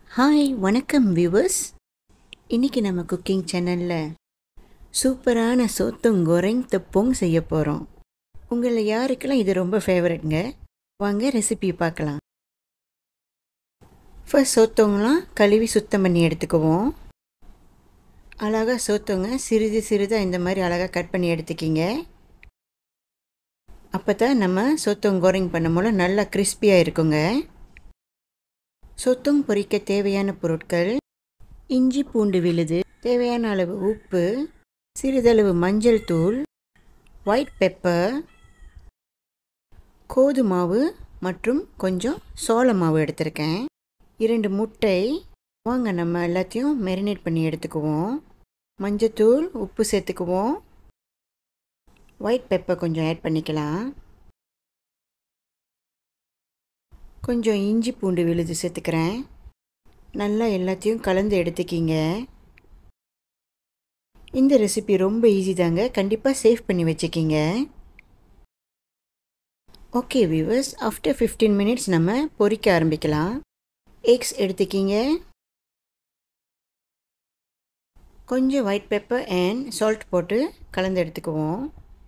hi வணக்கம் viewers இன்றைக்கி நம்ம குக்கிங் சேனலில் சூப்பரான சோத்தும் கொரைங் தப்பும் செய்ய போகிறோம் உங்களில் யாருக்கெல்லாம் இது ரொம்ப ஃபேவரட்ங்க வாங்க ரெசிபி பார்க்கலாம் ஃபர்ஸ்ட் சோத்தவங்களாம் கழுவி சுத்தம் பண்ணி எடுத்துக்குவோம் அழகாக சோத்தவங்க சிறிது சிறிதாக இந்த மாதிரி அழகாக கட் பண்ணி எடுத்துக்கிங்க அப்போ தான் நம்ம சோத்தம் கோரிங் பண்ணும்போது நல்லா கிறிஸ்பியாக இருக்குங்க சொத்தும் பொரிக்க தேவையான பொருட்கள் இஞ்சி பூண்டு விழுது தேவையான அளவு உப்பு சிறிதளவு மஞ்சள் தூள் ஒயிட் பெப்பர் கோது மாவு மற்றும் கொஞ்சம் சோள மாவு எடுத்திருக்கேன் இரண்டு முட்டை வாங்க நம்ம எல்லாத்தையும் மெரினேட் பண்ணி எடுத்துக்குவோம் மஞ்சத்தூள் உப்பு சேர்த்துக்குவோம் ஒயிட் பெப்பர் கொஞ்சம் ஆட் பண்ணிக்கலாம் கொஞ்சம் இஞ்சி பூண்டு விழுது சேர்த்துக்கிறேன் நல்லா எல்லாத்தையும் கலந்து எடுத்துக்கிங்க இந்த ரெசிபி ரொம்ப ஈஸி தாங்க கண்டிப்பாக சேவ் பண்ணி வச்சுக்கிங்க okay viewers after fifteen minutes நம்ம பொரிக்க ஆரம்பிக்கலாம் எக்ஸ் எடுத்துக்கிங்க கொஞ்சம் ஒயிட் பெப்பர் அண்ட் சால்ட் போட்டு கலந்து எடுத்துக்குவோம்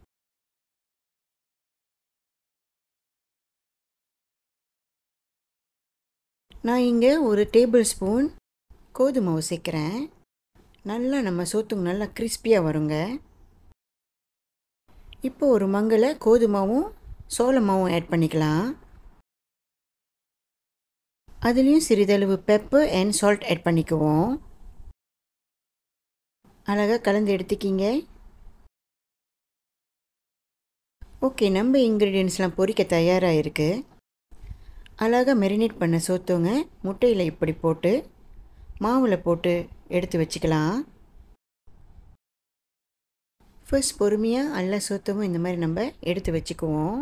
நான் இங்கே ஒரு டேபிள் ஸ்பூன் கோதுமாவு சேர்க்குறேன் நல்லா நம்ம சோத்துங்க நல்லா கிறிஸ்பியாக வருங்க இப்போ ஒரு மங்களை கோதுமாவும் சோளமாவும் ஆட் பண்ணிக்கலாம் அதுலேயும் சிறிதளவு பெப்பர் அண்ட் சால்ட் ஆட் பண்ணிக்குவோம் அழகாக கலந்து எடுத்துக்கிங்க ஓகே நம்ம இன்க்ரீடியன்ஸ்லாம் பொரிக்க தயாராக இருக்குது அழகாக மெரினேட் பண்ண சோத்தவங்க முட்டையில் இப்படி போட்டு மாவில் போட்டு எடுத்து வச்சுக்கலாம் ஃபர்ஸ்ட் பொறுமையாக அல்ல சோத்தவும் இந்த மாதிரி நம்ம எடுத்து வச்சுக்குவோம்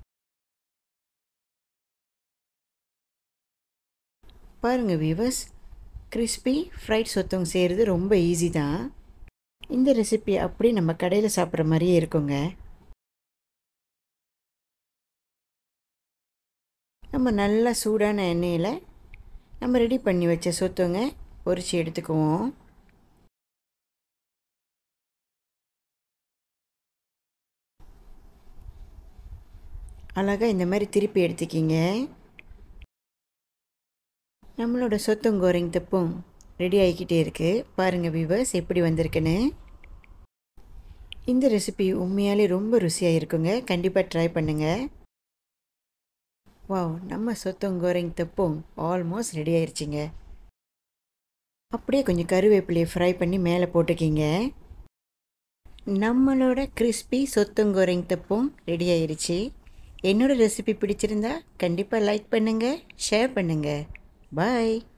பாருங்கள் வீவர்ஸ் கிறிஸ்பி ஃப்ரைட் சொத்தவங்க செய்கிறது ரொம்ப ஈஸி தான் இந்த ரெசிபி அப்படி நம்ம கடையில் சாப்பிட்ற மாதிரியே இருக்குங்க நம்ம நல்லா சூடான எண்ணெயில் நம்ம ரெடி பண்ணி வச்ச சொத்துங்க பொரித்து எடுத்துக்குவோம் அழகாக இந்த மாதிரி திருப்பி எடுத்துக்கிங்க நம்மளோட சொத்தங்கோரிங் தப்பும் ரெடி ஆகிக்கிட்டே இருக்குது பாருங்கள் வியூவர்ஸ் எப்படி வந்திருக்குன்னு இந்த ரெசிபி உண்மையாலே ரொம்ப ருசியாக இருக்குங்க கண்டிப்பாக ட்ரை பண்ணுங்கள் வாவ் நம்ம சொத்தங்கோரிங் தப்பும் ஆல்மோஸ்ட் ரெடி ஆயிடுச்சிங்க அப்படியே கொஞ்சம் கருவேப்பிலையை ஃப்ரை பண்ணி மேலே போட்டுக்கிங்க நம்மளோட கிறிஸ்பி சொத்தங்கோரிங் தப்பும் ரெடி ஆயிடுச்சு என்னோடய ரெசிபி பிடிச்சிருந்தா கண்டிப்பாக லைக் பண்ணுங்கள் ஷேர் பண்ணுங்கள் பாய்